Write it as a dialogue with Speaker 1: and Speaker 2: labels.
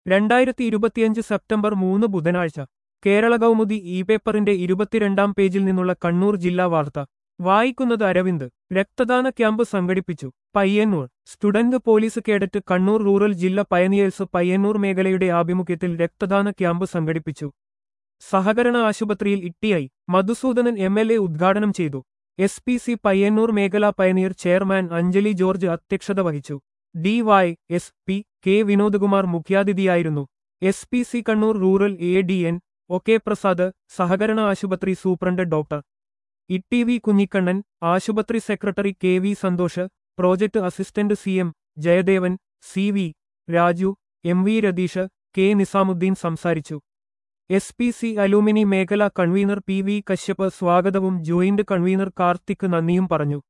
Speaker 1: രണ്ടായിരത്തി ഇരുപത്തിയഞ്ച് സെപ്റ്റംബർ മൂന്ന് ബുധനാഴ്ച കേരള കൗമുദി ഇ പേപ്പറിന്റെ ഇരുപത്തിരണ്ടാം പേജിൽ നിന്നുള്ള കണ്ണൂർ ജില്ലാ വാർത്ത വായിക്കുന്നത് അരവിന്ദ് രക്തദാന ക്യാമ്പ് സംഘടിപ്പിച്ചു Payyanur student police cadet Kannur rural ജില്ല പയനിയേഴ്സ് പയ്യന്നൂർ മേഖലയുടെ ആഭിമുഖ്യത്തിൽ രക്തദാന ക്യാമ്പ് സംഘടിപ്പിച്ചു സഹകരണ ആശുപത്രിയിൽ T I Madhusoodanan M L A ഉദ്ഘാടനം ചെയ്തു എസ് പി സി പയ്യന്നൂർ മേഖലാ പയനീർ ചെയർമാൻ അഞ്ജലി ജോർജ് അധ്യക്ഷത വഹിച്ചു D Y S P K Vinodkumar മുഖ്യാതിഥിയായിരുന്നു S P C Kannur rural A D N O K Prasad സഹകരണ ആശുപത്രി superintendent doctor E T V Kunhikannan ആശുപത്രി secretary K V Santhosh project assistant C M Jayadevan C V Raju M V Ratheesh K Nizamuddin സംസാരിച്ചു S P C അലൂമിനി മേഖലാ convener P V Kashyap സ്വാഗതവും joint convener Karthik നന്ദിയും പറഞ്ഞു